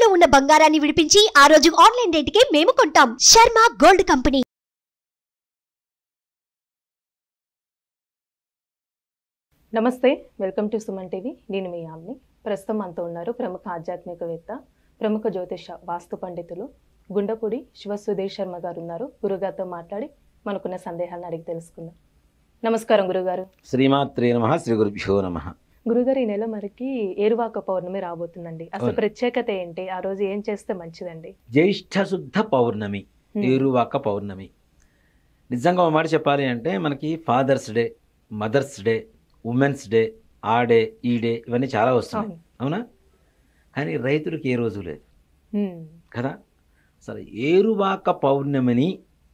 తాకట్టులో ఉన్న బంగారాన్ని విడిపించి ఆ రోజు ఆన్లైన్ రేటుకే మేము కొంటాం శర్మ గోల్డ్ కంపెనీ నమస్తే వెల్కమ్ టు సుమన్ టీవీ నేను మీ ఆమ్ని ప్రస్తుతం మనతో ఉన్నారు ప్రముఖ ఆధ్యాత్మికవేత్త ప్రముఖ జ్యోతిష వాస్తు పండితులు గుండపూడి శివ సుధీర్ శర్మ గారు ఉన్నారు గురుగారితో మాట్లాడి మనకున్న సందేహాలను అడిగి తెలుసుకుందాం నమస్కారం గురుగారు శ్రీమాత్రే నమ శ్రీ గురుభ్యో నమ గురుగారు ఈ నెల మనకి ఏరువాక పౌర్ణమి రాబోతుందండి అసలు అవును. ప్రత్యేకత ఏంటి ఆ రోజు ఏం చేస్తే మంచిదండి జ్యేష్ఠ శుద్ధ పౌర్ణమి హ్మ్. ఏరువాక పౌర్ణమి నిజంగా ఒక మాట చెప్పాలి అంటే మనకి father's day mother's day women's day ఆ డే ఈ డే ఇవన్నీ చాలా వస్తున్నాయి అవును. అవునా కానీ రైతులకు ఏ రోజు లేదు హ్మ్. కదా అసలు ఏరువాక పౌర్ణమిని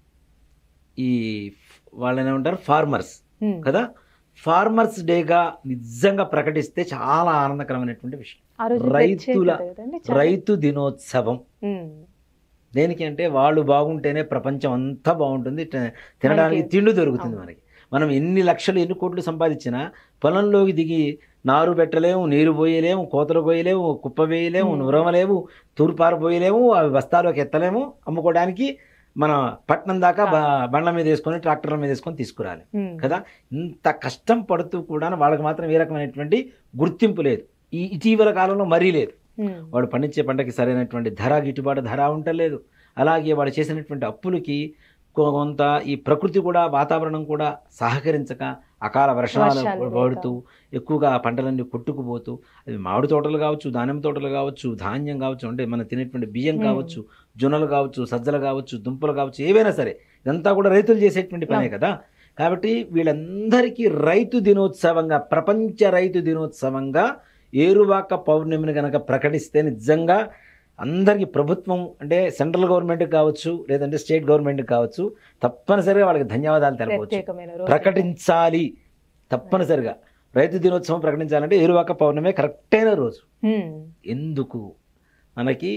ఈ వాళ్ళని ఏమంటారు ఫార్మర్స్ హ్మ్. కదా ఫార్మర్స్ డేగా నిజంగా ప్రకటిస్తే చాలా ఆనందకరమైనటువంటి విషయం ఆ రోజు రైతుల- ప్రత్యేకత కదండి చాలా. రైతు దినోత్సవం హ్మ్. దేనికి అంటే వాళ్ళు బాగుంటేనే ప్రపంచం అంతా బాగుంటుంది ట- తినడానికి మనకి- తిండి దొరుకుతుంది అవును. మనకి మనం ఎన్ని లక్షలు ఎన్ని కోట్లు సంపాదించినా పొలంలోకి దిగి నారు పెట్టలేము నీరు పోయలేము కోతలు పోయలేము కుప్ప వేయలేము Hmm. నురమలేము తూర్పారు పోయలేము అవి బస్తాలోకి ఎత్తలేము అమ్ముకోవడానికి మన పట్నం దాకా బ- బండ్ల మీద వేసుకొని ట్రాక్టర్ల మీద వేసుకొని తీసుకురాలి హ్మ్. కదా ఇంత కష్టం పడుతూ కూడా వాళ్ళకి మాత్రం ఏ రకమైనటువంటి గుర్తింపు లేదు ఈ ఇటీవల కాలంలో మరీ లేదు హ్మ్. వాడు పండించే పంటకి సరైనటువంటి ధర గిట్టుబాటు ధర ఉండలేదు అలాగే వాడు చేసినటువంటి అప్పులకి కొ- కొంత ఈ ప్రకృతి కూడా వాతావరణం కూడా సహకరించక అకాల వర్షాలు వర్షాలు లేక. పడుతూ ఎక్కువగా పంటలన్నీ కొట్టుకుపోతూ అవి మామిడి తోటలు కావచ్చు దానిమ్మ తోటలు కావచ్చు ధాన్యం కావచ్చు అంటే మనం తినేటువంటి బియ్యం Hmm. కావచ్చు జొన్నలు కావచ్చు సజ్జలు కావచ్చు దుంపలు కావచ్చు ఏవైనా సరే ఇదంతా కూడా రైతులు చేసేటువంటి పనే అవును. కదా కాబట్టి వీళ్ళందరికీ రైతు దినోత్సవంగా ప్రపంచ రైతు దినోత్సవంగా ఏరువాక పౌర్ణమిని కనుక ప్రకటిస్తే నిజంగా అందరికీ ప్రభుత్వం అంటే సెంట్రల్ గవర్నమెంట్ కావచ్చు లేదంటే స్టేట్ గవర్నమెంట్ కావచ్చు తప్పనిసరిగా వాళ్ళకి ధన్యవాదాలు తెలపవచ్చు ప్రత్యేకమైన రోజు ప్రకటించాలి తప్పనిసరిగా రైతు దినోత్సవం ప్రకటించాలంటే ఏరువాక పౌర్ణమే కరెక్ట్ అయిన రోజు హ్మ్. ఎందుకు మనకి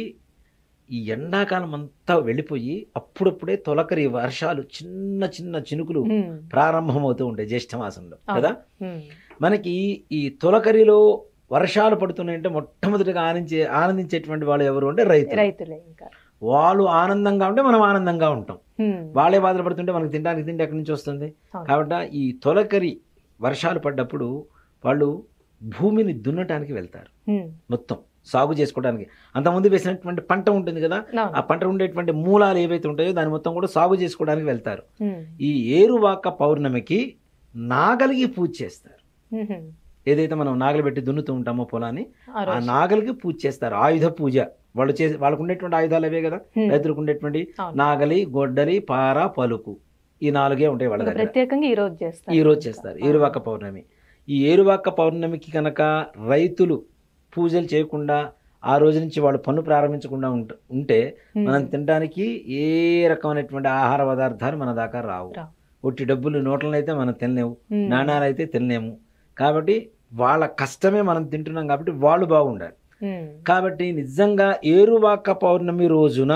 ఈ ఎండాకాలం అంతా వెళ్ళిపోయి అప్పుడప్పుడే తొలకరి వర్షాలు చిన్న చిన్న చినుకులు హ్మ్. ప్రారంభమవుతూ ఉంటాయి జ్యేష్ఠ మాసంలో కదా హ్మ్. మనకి ఈ తొలకరిలో వర్షాలు పడుతున్నాయంటే మొట్టమొదటిగా ఆనందించే ఆనందించేటువంటి వాళ్ళు ఎవరు అంటే రైతు రైతులే ఇంకా వాళ్ళు ఆనందంగా ఉంటే మనం ఆనందంగా ఉంటాం హ్మ్. వాళ్ళే బాధలు పడుతుంటే మనకి తినడానికి తిండి ఎక్కడి నుంచి వస్తుంది అవును. కాబట్టి ఈ తొలకరి వర్షాలు పడ్డప్పుడు వాళ్ళు భూమిని దున్నటానికి వెళ్తారు హ్మ్. మొత్తం సాగు చేసుకోవడానికి అంతకుముందు వేసినటువంటి పంట ఉంటుంది కదా అవును. ఆ పంట ఉండేటువంటి మూలాలు ఏవైతే ఉంటాయో దాని మొత్తం కూడా సాగు చేసుకోవడానికి వెళ్తారు హ్మ్. ఈ ఏరువాక పౌర్ణమికి నాగలికి పూజ చేస్తారు హ్మ్. ఏదైతే మనం నాగలి పెట్టి దున్నుతూ ఉంటామో పొలాన్ని ఆ ఆ రోజు. నాగలికి పూజ చేస్తారు ఆయుధ పూజ వాళ్ళు చేసే వాళ్ళకు ఉండేటువంటి ఆయుధాలు అవే కదా హ్మ్. రైతులకు ఉండేటువంటి అవును. నాగలి గొడ్డలి పార పలుకు ఈ నాలుగే ఉంటాయి వాళ్ళ ఇంకా దగ్గర ప్రత్యేకంగా ఈ రోజు చేస్తారు ఈ రోజు చేస్తారు ఏరువాక పౌర్ణమి ఈ ఏరువాక పౌర్ణమికి కనుక రైతులు పూజలు చేయకుండా ఆ రోజు నుంచి వాళ్ళు పన్ను ప్రారంభించకుండా ఉంట ఉంటే హ్మ్. మనం తినడానికి ఏ రకమైనటువంటి ఆహార పదార్థాలు మన దాకా రావు రావు. ఒట్టి డబ్బులు నోట్లను అయితే మనం తినలేము హ్మ్. నాణాలు అయితే తినలేము కాబట్టి వాళ్ళ కష్టమే మనం తింటున్నాం కాబట్టి వాళ్ళు బాగుండాలి హ్మ్. కాబట్టి నిజంగా ఏరువాక పౌర్ణమి రోజున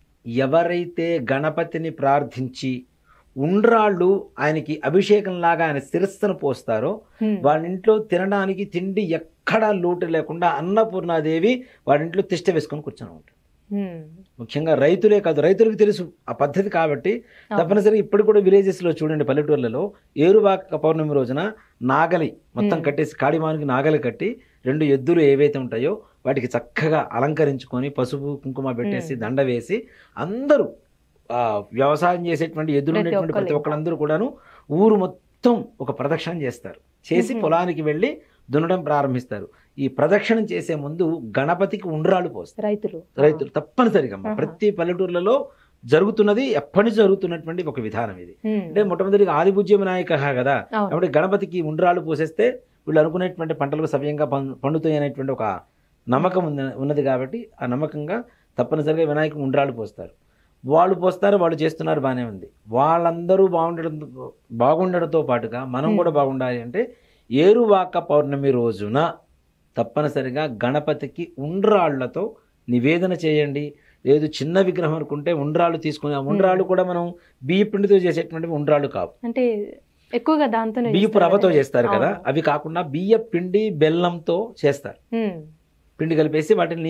ఎవరైతే గణపతిని ప్రార్థించి ఉండ్రాళ్ళు ఆయనకి అభిషేకంలాగా ఆయన శిరస్సును పోస్తారో హ్మ్. వాళ్ళ ఇంట్లో తినడానికి తిండి ఎక్కడా లోటు లేకుండా అన్నపూర్ణాదేవి వాళ్ళ ఇంట్లో తిష్ట వేసుకొని కూర్చొని ఉంటారు హ్మ్. ముఖ్యంగా రైతులే కాదు రైతులకు తెలుసు ఆ పద్ధతి కాబట్టి అవును. తప్పనిసరిగా ఇప్పుడు కూడా విలేజెస్లో చూడండి పల్లెటూర్లలో ఏరువాక పౌర్ణమి రోజున నాగలి మొత్తం Hmm. కట్టేసి కాడిమానికి నాగలి కట్టి రెండు ఎద్దులు ఏవైతే ఉంటాయో వాటికి చక్కగా అలంకరించుకొని పసుపు కుంకుమ పెట్టేసి Hmm. దండ వేసి అందరూ ఆ, వ్యవసాయం చేసేటువంటి ఎద్దులు ప్రతి ఉండేటువంటి ప్రతి ఒక్కళ్ళు ఒక్కళ్ళందరూ కూడాను ఊరు మొత్తం ఒక ప్రదక్షిణ చేస్తారు చేసి Mhm. పొలానికి వెళ్ళి దున్నడం ప్రారంభిస్తారు ఈ ప్రదక్షిణం చేసే ముందు గణపతికి ఉండ్రాలు పోస్తారు రైతులు రైతులు తప్పనిసరిగా అమ్మ. ఆహా. ప్రతి పల్లెటూర్లలో జరుగుతున్నది ఎప్పటి నుంచి జరుగుతున్నటువంటి ఒక విధానం ఇది హ్మ్. అంటే మొట్టమొదటిగా ఆదిపూజ్య వినాయక కదా అవును. కాబట్టి గణపతికి ఉండ్రాలు పోసేస్తే వీళ్ళు అనుకునేటువంటి పంటలకు సవ్యంగా పం- పండుతాయి అనేటువంటి ఒక నమ్మకం ఉంది ఉన్నది కాబట్టి ఆ నమ్మకంగా తప్పనిసరిగా వినాయకుడు ఉండ్రాలు పోస్తారు వాళ్ళు పోస్తారు వాళ్ళు చేస్తున్నారు బాగానే ఉంది వాళ్ళందరూ బాగుండడం బాగుండడంతో పాటుగా మనం Hmm. కూడా బాగుండాలి అంటే ఏరువాక పౌర్ణమి రోజున తప్పనిసరిగా గణపతికి ఉండ్రాళ్లతో నివేదన చేయండి లేదు చిన్న విగ్రహం అనుకుంటే ఉండ్రాళ్ళు తీసుకుని ఆ ఉండ్రాళ్ళు కూడా మనం బియ్య పిండితో చేసేటువంటి ఉండ్రాళ్ళు కావు అంటే ఎక్కువగా దాంతోనే బియ్యపు చేస్తారు రవ్వతో కదా? చేస్తారు కదా అవును. అవి కాకుండా బియ్య పిండి బెల్లంతో చేస్తారు హ్మ్. పిండి కలిపేసి వాటిని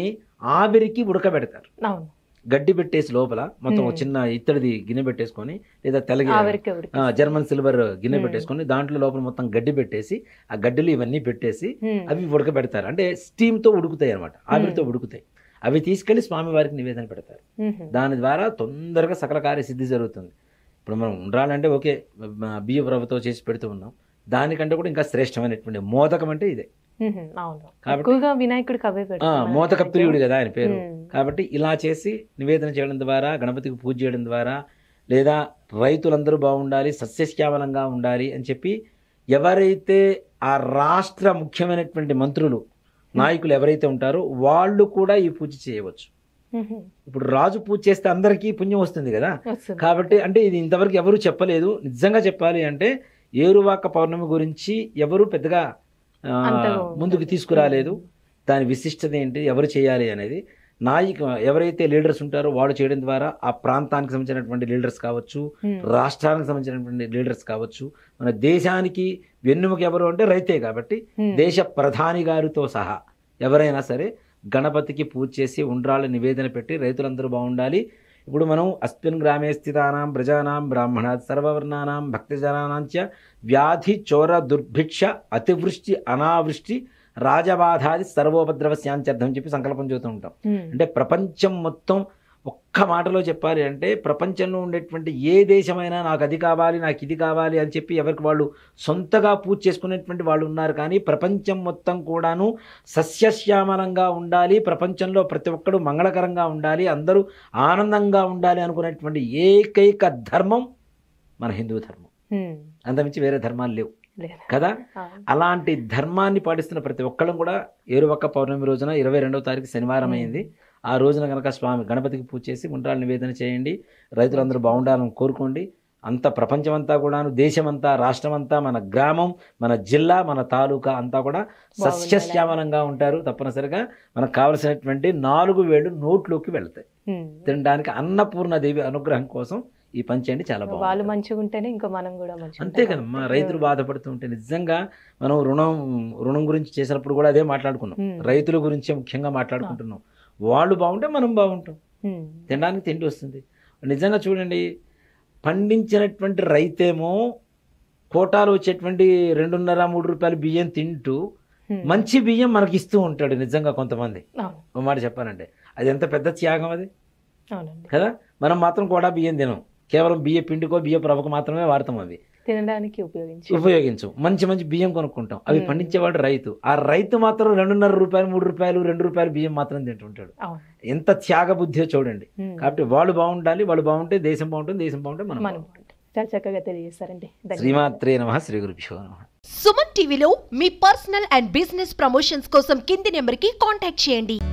ఆవిరికి ఉడకబెడతారు అవును గడ్డి పెట్టేసి లోపల మొత్తం ఒక Hmm. చిన్న ఇత్తడిది గిన్నె పెట్టేసుకొని లేదా తెలగి ఆవిరికి ఉడికి ఆ, జర్మన్ సిల్వర్ గిన్నె Hmm. పెట్టేసుకొని దాంట్లో లోపల మొత్తం గడ్డి పెట్టేసి ఆ గడ్డలు ఇవన్నీ పెట్టేసి ఉమ్. అవి ఉడకబెడతారు అంటే steam తో ఉడుకుతాయి అనమాట ఆవిరితో ఉడుకుతాయి అవి తీసుకెళ్లి స్వామివారికి నివేదన పెడతారు ఉహు. దాని ద్వారా తొందరగా సకల కార్య సిద్ధి జరుగుతుంది ఇప్పుడు మనం ఉండాలంటే ఓకే మ- బియ్య రవ్వతో చేసి పెడుతూ ఉన్నాం దానికంటే కూడా ఇంకా శ్రేష్టమైనటువంటి మోదకం అంటే ఇదే ఉహు. అవును కాబట్టి- ఎక్కువగా వినాయకుడికి అవే ఆ, పెడతారు మోదక ప్రియుడు కదా ఆయన పేరు ఉమ్. కాబట్టి ఇలా చేసి నివేదన చేయడం ద్వారా గణపతికి పూజ చేయడం ద్వారా లేదా రైతులందరూ బాగుండాలి సస్యశ్యామలంగా ఉండాలి అని చెప్పి ఎవరైతే ఆ రాష్ట్ర ముఖ్యమైనటువంటి మంత్రులు నాయకులు ఎవరైతే ఉంటారో వాళ్ళు కూడా ఈ పూజ చేయవచ్చు ఉహు. ఇప్పుడు రాజు పూజ చేస్తే అందరికీ పుణ్యం వస్తుంది కదా వస్తుంది. కాబట్టి అంటే ఇది ఇంతవరకు ఎవరు చెప్పలేదు నిజంగా చెప్పాలి అంటే ఏరువాక పౌర్ణమి గురించి ఎవరు పెద్దగా ఆ, అంతగా ముందుకు ఉండదు. తీసుకురాలేదు దాని విశిష్టత ఏంటి ఎవరు చేయాలి అనేది నాయకు ఎవరైతే లీడర్స్ ఉంటారో వాళ్ళు చేయడం ద్వారా ఆ ప్రాంతానికి సంబంధించినటువంటి లీడర్స్ కావచ్చు ఉమ్. రాష్ట్రానికి సంబంధించినటువంటి లీడర్స్ కావచ్చు మన దేశానికి వెన్నుముక ఎవరు అంటే రైతే కాబట్టి ఉమ్. దేశ ప్రధాని గారితో సహా ఎవరైనా సరే గణపతికి పూజ చేసి ఉండ్రాళ్ళ నివేదన పెట్టి రైతులందరూ బాగుండాలి ఇప్పుడు మనం అస్మిన్ గ్రామే స్థితానాం ప్రజానాం బ్రాహ్మణాత్ సర్వవర్ణానాం భక్తజనానాం చ వ్యాధి చోర దుర్భిక్ష అతివృష్టి అనావృష్టి రాజబాధాది సర్వోపద్రవస్యాంత్యర్థం అని చెప్పి సంకల్పం చెబుతూ ఉంటాం ఉమ్. అంటే ప్రపంచం మొత్తం ఒక్క మాటలో చెప్పాలి అంటే ప్రపంచంలో ఉండేటువంటి ఏ దేశమైనా నాకు అది కావాలి నాకు ఇది కావాలి అని చెప్పి ఎవరికి వాళ్ళు సొంతగా పూజ చేసుకునేటువంటి వాళ్ళు ఉన్నారు కానీ ప్రపంచం మొత్తం కూడాను సస్యశ్యామలంగా ఉండాలి ప్రపంచంలో ప్రతి ఒక్కడు మంగళకరంగా ఉండాలి అందరూ ఆనందంగా ఉండాలి అనుకునేటువంటి ఏకైక ధర్మం మన హిందూ ధర్మం ఉమ్. అంతమించి వేరే ధర్మాలు లేవు లేదు. కదా అవును. అలాంటి ధర్మాన్ని పాటిస్తున్న ప్రతి ఒక్కళ్ళం కూడా ఏరువక్క పౌర్ణమి రోజున ఇరవై రెండవ తారీఖు శనివారం అయింది ఆ రోజున కనుక స్వామి గణపతికి పూజ చేసి గుండ్రాలు నివేదన చేయండి రైతులందరూ బాగుండాలని కోరుకోండి అంత ప్రపంచమంతా కూడాను దేశమంతా రాష్ట్రమంతా మన గ్రామం మన జిల్లా మన తాలూకా అంతా కూడా సస్యశ్యామలంగా ఉంటారు తప్పనిసరిగా మనకు కావలసినటువంటి నాలుగు వేళ్ళు నోట్లోకి వెళ్తాయి ఉమ్. తినడానికి అన్నపూర్ణదేవి అనుగ్రహం కోసం ఈ పని చేయండి చాలా వాళ్ళు బాగుంది మంచిగా ఉంటేనే ఇంకా మనం కూడా మంచిగా అంతే ఉంటాం కదా మా కాబట్టి. రైతులు బాధపడుతుంటే నిజంగా మనం రుణం రుణం గురించి చేసినప్పుడు కూడా అదే మాట్లాడుకున్నాం ఉమ్. రైతుల గురించే ముఖ్యంగా మాట్లాడుకుంటున్నాం వాళ్ళు బాగుంటే మనం బాగుంటాం ఉమ్. తినడానికి తిండి వస్తుంది నిజంగా చూడండి పండించినటువంటి రైతేమో కోటాలు వచ్చేటువంటి రెండున్నర మూడు రూపాయలు బియ్యం తింటూ ఉమ్. మంచి బియ్యం మనకి ఇస్తూ ఉంటాడు నిజంగా కొంతమంది అవును ఒక మాట చెప్పాలంటే అది ఎంత పెద్ద త్యాగం అది అవునండి కదా మనం మాత్రం కూడా బియ్యం తినం కేవలం బియ్య పిండికో బియ్య రవ్వకు మాత్రమే వాడతాం అవి తినడానికి ఉపయోగించి ఉపయోగించు మంచి మంచి బియ్యం కొనుక్కుంటాం అవి మ్మ్. పండించేవాడు రైతు ఆ రైతు మాత్రం రెండున్నర రూపాయలు మూడు రూపాయలు రెండు రూపాయలు బియ్యం మాత్రం తింటుంటాడు అవును ఎంత త్యాగ బుద్ధియో చూడండి ఉమ్. కాబట్టి వాళ్ళు బాగుండాలి వాళ్ళు బాగుంటే దేశం బాగుంటుంది దేశం బాగుంటే మనం మనం బాగుంటాం. చాలా చక్కగా తెలియజేస్తారండి ధన్యవాదాలు. శ్రీమాత్రే నమ శ్రీ గురుభ్యో నమ సుమన్ టీవీలో మీ పర్సనల్ అండ్ బిజినెస్ ప్రమోషన్స్ కోసం కింది నెంబర్కి కాంటాక్ట్ చేయండి